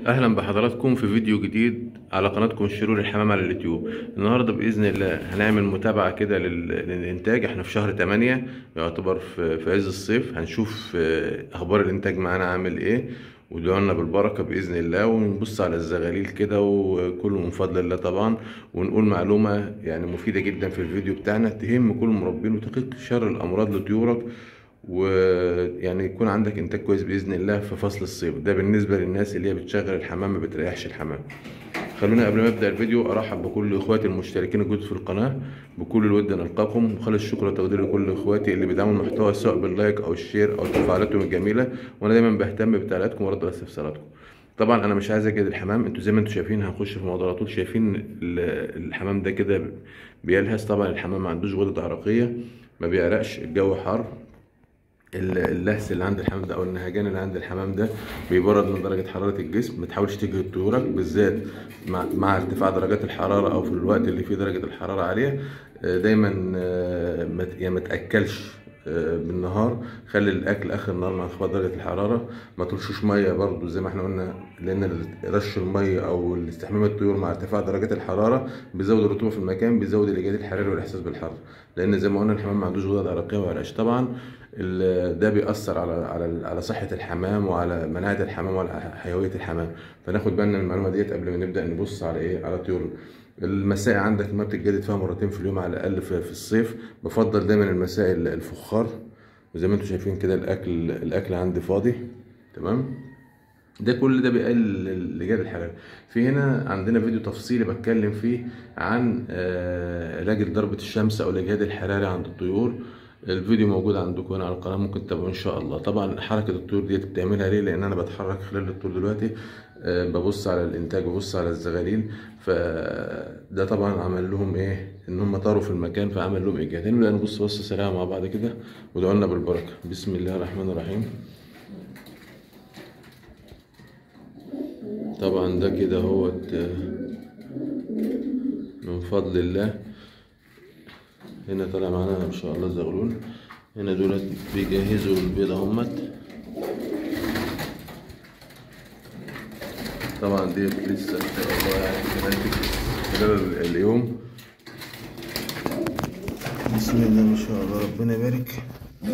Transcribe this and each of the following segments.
اهلا بحضراتكم في فيديو جديد على قناتكم الشرور الحمام على اليوتيوب النهارده باذن الله هنعمل متابعه كده لل- للانتاج احنا في شهر 8 يعتبر في في عز الصيف هنشوف آه، اخبار الانتاج معانا عامل ايه وادعوا لنا بالبركه باذن الله ونبص على الزغاليل كده وكله من فضل الله طبعا ونقول معلومه يعني مفيده جدا في الفيديو بتاعنا تهم كل المربين وتقيك شر الامراض لطيورك ويعني يكون عندك انتاج كويس باذن الله في فصل الصيف ده بالنسبه للناس اللي هي بتشغل الحمام ما بتريحش الحمام خلونا قبل ما ابدا الفيديو ارحب بكل اخواتي المشتركين الجدد في القناه بكل الود نلقاكم وخالص الشكر والتقدير لكل اخواتي اللي بيدعموا المحتوى سواء باللايك او الشير او تفاعلاتهم الجميله وانا دايما بهتم بتعليقاتكم ورد على استفساراتكم طبعا انا مش عايز اجد الحمام انتوا زي ما انتوا شايفين هنخش في الموضوع على طول شايفين ال- الحمام ده كده بيلهث طبعا الحمام ما عندوش غدد عرقيه ما بيعرقش الجو حر ال- اللهس اللي عند الحمام ده او النهجان اللي عند الحمام ده بيبرد من درجه حراره الجسم ما تحاولش تجهد طيورك بالذات مع, مع ارتفاع درجات الحراره او في الوقت اللي فيه درجه الحراره عاليه آه، دايما آه، ما ت- يعني ما تاكلش آه، بالنهار خلي الاكل اخر النهار مع انخفاض درجه الحراره ما ترشوش ميه برضو زي ما احنا قلنا لان رش الميه او استحمام الطيور مع ارتفاع درجات الحراره بيزود الرطوبه في المكان بيزود الاجهاد الحراري والاحساس بالحر لان زي ما قلنا الحمام ما عندوش غدد عرقيه وما يعرقش طبعا ال- ده بيأثر على على على صحة الحمام وعلى مناعة الحمام وعلى حيوية الحمام فناخد بالنا من المعلومة ديت قبل ما نبدأ نبص على ايه على طيورنا المساء عندك ما بتتجدد فيها مرتين في اليوم على الأقل في, في الصيف بفضل دايما المساء ال- الفخار وزي ما انتم شايفين كده الأكل الأكل عندي فاضي تمام ده كل ده بيقلل الإجهاد الحراري في هنا عندنا فيديو تفصيلي بتكلم فيه عن آه، علاج ضربة الشمس أو الإجهاد الحراري عند الطيور الفيديو موجود عندكم هنا على القناة ممكن تتابعوه إن شاء الله طبعا حركة الطيور ديت بتعملها ليه لأن أنا بتحرك خلال الطيور دلوقتي آه، ببص على الإنتاج ببص على الزغاليل فده طبعا عمل لهم إيه إن هم طاروا في المكان فعمل لهم إجهاد هنبدأ نبص بصة سريعة مع بعض كده وادعوا لنا بالبركة بسم الله الرحمن الرحيم طبعا ده كده هو من فضل الله هنا طالع معانا ان شاء الله زغلول هنا دولت بيجهزوا البيضة همت طبعا ديت لسه ان شاء الله يعني كمان خلال اليوم بسم الله ما شاء الله ربنا يبارك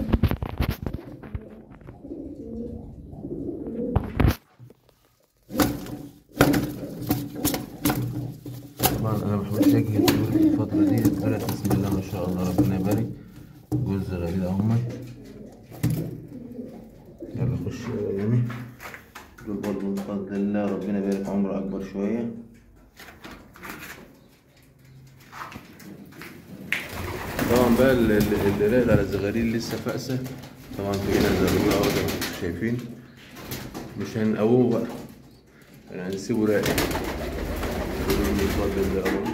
طبعا انا ما بحاولش اجهد طول الفتره دي اتولد بسم الله ما شاء الله ربنا يبارك جوز غريب اهمت يلا خش يا يمي دول برضه من فضل الله ربنا يبارك عمر اكبر شويه طبعا بقى اللي اللي راقد على الزغاريل لسه فاقسه طبعا في هنا زغلول اهو زي ما انتم شايفين مش هنقووه بقى يعني هنسيبه راقد بفضل الله أهو.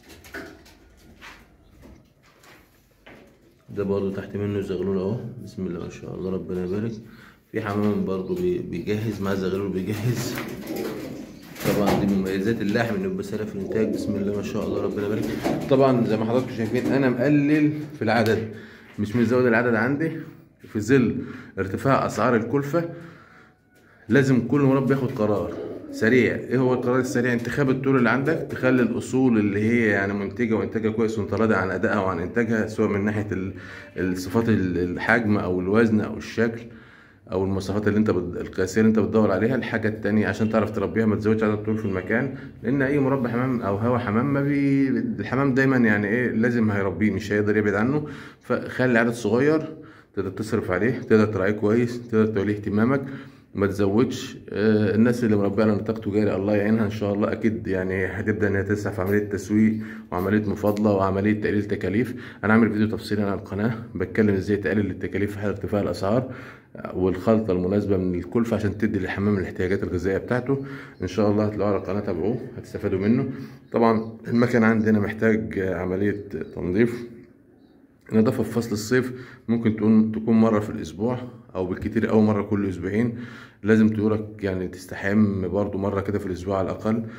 ده برضو تحت منه زغلول اهو بسم الله ما شاء الله ربنا يبارك في حمام برضو بي- بيجهز مع زغلول بيجهز طبعا دي مميزات اللحم انه بيبقى سريع في الانتاج بسم الله ما شاء الله ربنا يبارك طبعا زي ما حضراتكم شايفين انا مقلل في العدد مش مزود العدد عندي في ظل ارتفاع اسعار الكلفه لازم كل مربي ياخد قرار سريع ايه هو القرار السريع انتخاب الطيور اللي عندك تخلي الاصول اللي هي يعني منتجه وانتاجها كويس وانت راضي عن ادائها وعن انتاجها سواء من ناحيه ال- الصفات ال- الحجم او الوزن او الشكل او المواصفات اللي انت بت- القياسيه اللي انت بتدور عليها الحاجه التانية عشان تعرف تربيها ما تزودش عدد الطيور في المكان لان اي مربي حمام او هوا حمام ما بي الحمام دايما يعني ايه لازم هيربيه مش هيقدر يبعد عنه فخلي عدد صغير تقدر تصرف عليه تقدر تراعيه كويس تقدر توليه اهتمامك ما تزودش آه، الناس اللي مربيه على نطاق تجاري الله يعينها ان شاء الله اكيد يعني هتبدا ان هي تسعى في عمليه تسويق وعمليه مفاضله وعمليه تقليل تكاليف انا عامل فيديو تفصيلي على القناه بتكلم ازاي تقلل التكاليف في حاله ارتفاع الاسعار آه، والخلطه المناسبه من الكلفه عشان تدي للحمام الاحتياجات الغذائيه بتاعته ان شاء الله هتلاقوه على القناه تابعوه هتستفادوا منه طبعا المكان عندنا محتاج آه، عمليه تنظيف النظافة في فصل الصيف ممكن تكون تكون مرة في الأسبوع أو بالكتير أوي مرة كل أسبوعين لازم طيورك يعني تستحم برضو مرة كده في الأسبوع على الأقل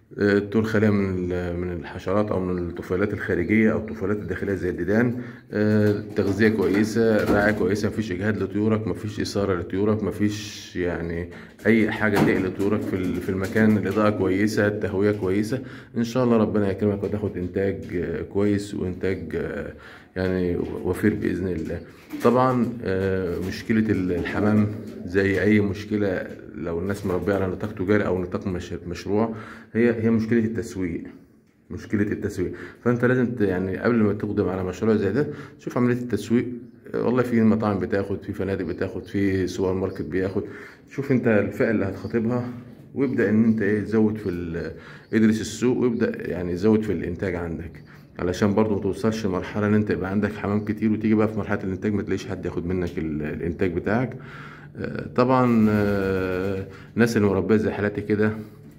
آه، تكون خالية من ال- من الحشرات أو من الطفيلات الخارجية أو الطفيلات الداخلية زي الديدان آه، تغذية كويسة رعاية كويسة مفيش إجهاد لطيورك مفيش إثارة لطيورك مفيش يعني أي حاجة تقلق طيورك في ال- في المكان الإضاءة كويسة التهوية كويسة إن شاء الله ربنا يكرمك وتاخد إنتاج آه، كويس وإنتاج آه، يعني وفير بإذن الله طبعا آه، مشكلة ال- الحمام زي أي مشكلة لو الناس مربية على نطاق تجاري أو نطاق مش- مشروع هي هي مشكلة التسويق مشكلة التسويق فأنت لازم ت- يعني قبل ما تقدم على مشروع زي ده شوف عملية التسويق آه، والله في مطاعم بتاخد في فنادق بتاخد في سوبر ماركت بياخد شوف انت الفئة اللي هتخاطبها وابدأ ان انت ايه تزود في ال- ادرس السوق وابدأ يعني زود في الانتاج عندك علشان برضه ما توصلش لمرحلة ان انت يبقى عندك حمام كتير وتيجي بقى في مرحلة الانتاج ما تلاقيش حد ياخد منك ال- الانتاج بتاعك آه، طبعا آه، الناس اللي مربيه زي حالاتي كده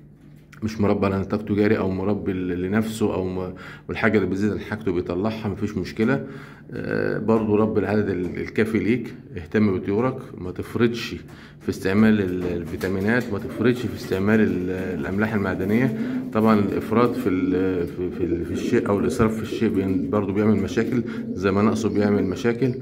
مش مربي على نطاق تجاري او مربي ل- لنفسه او م... والحاجه اللي بتزيد عن حاجته بيطلعها مفيش مشكله آه، برضو رب العدد ال- الكافي ليك اهتم بطيورك ما تفرطش في استعمال ال- الفيتامينات ما تفرطش في استعمال ال- الاملاح المعدنيه طبعا الافراط في ال... في, في, ال- في الشيء او الاسراف في الشيء بين- برضو بيعمل مشاكل زي ما نقصه بيعمل مشاكل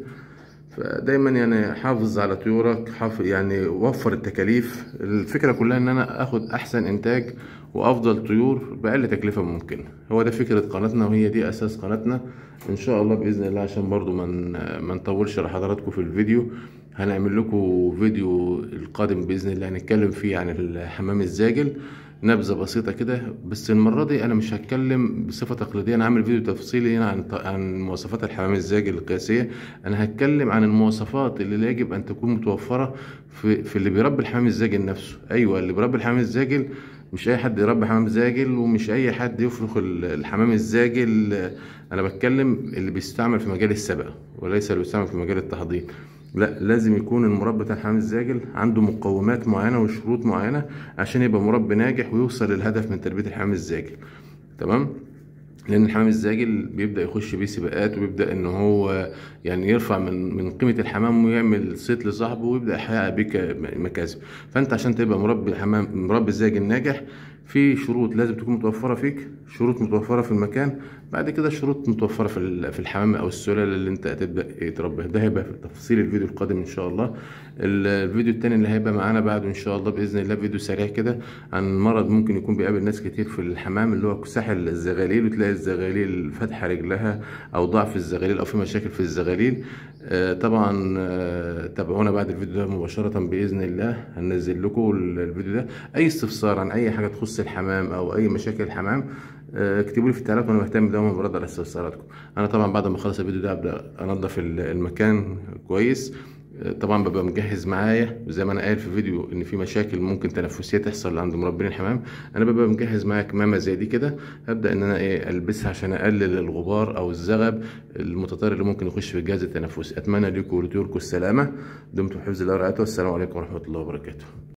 فدايما يعني حافظ على طيورك حافظ يعني وفر التكاليف الفكره كلها ان انا اخد احسن انتاج وافضل طيور باقل تكلفه ممكنه هو ده فكره قناتنا وهي دي اساس قناتنا ان شاء الله باذن الله عشان برضو ما من ما نطولش على حضراتكم في الفيديو هنعمل لكم فيديو القادم باذن الله هنتكلم فيه عن الحمام الزاجل نبذه بسيطه كده بس المره دي انا مش هتكلم بصفه تقليديه انا عامل فيديو تفصيلي هنا عن عن مواصفات الحمام الزاجل القياسيه انا هتكلم عن المواصفات اللي يجب ان تكون متوفره في في اللي بيربي الحمام الزاجل نفسه ايوه اللي بيربي الحمام الزاجل مش اي حد يربي حمام زاجل ومش اي حد يفرخ ال- الحمام الزاجل انا بتكلم اللي بيستعمل في مجال السبق وليس اللي بيستعمل في مجال التحضير لا لازم يكون المربي بتاع الحمام الزاجل عنده مقومات معينه وشروط معينه عشان يبقى مربي ناجح ويوصل للهدف من تربيه الحمام الزاجل تمام لان الحمام الزاجل بيبدا يخش بيه سباقات وبيبدا ان هو يعني يرفع من من قيمه الحمام ويعمل صيت لصاحبه ويبدا يحقق بيك مكاسب فانت عشان تبقى مربي حمام مربي زاجل ناجح في شروط لازم تكون متوفره فيك شروط متوفره في المكان بعد كده شروط متوفره في ال- في الحمام او السلاله اللي انت هتبدا تربيها ده هيبقى في تفصيل الفيديو القادم ان شاء الله ال- الفيديو التاني اللي هيبقى معانا بعده ان شاء الله باذن الله فيديو سريع كده عن مرض ممكن يكون بيقابل ناس كتير في الحمام اللي هو ساحل الزغاليل وتلاقي الزغاليل فاتحه رجلها او ضعف الزغاليل او في مشاكل في الزغاليل آه، طبعا آه، تابعونا بعد الفيديو ده مباشره باذن الله هننزل لكم ال- الفيديو ده اي استفسار عن اي حاجه تخص الحمام او اي مشاكل الحمام آه، اكتبوا لي في التعليقات وانا مهتم دايما برد على استفساراتكم انا طبعا بعد ما اخلص الفيديو ده ابدا انضف ال- المكان كويس آه، طبعا ببقى مجهز معايا زي ما انا قايل في فيديو ان في مشاكل ممكن تنفسيه تحصل عند مربين الحمام انا ببقى مجهز معايا كمامه زي دي كده هبدا ان انا ايه البسها عشان اقلل الغبار او الزغب المتطرر اللي ممكن يخش في الجهاز التنفسي اتمنى لكم ولطيوركم السلامه دمتم في حفظ الله ورعايته والسلام عليكم ورحمه الله وبركاته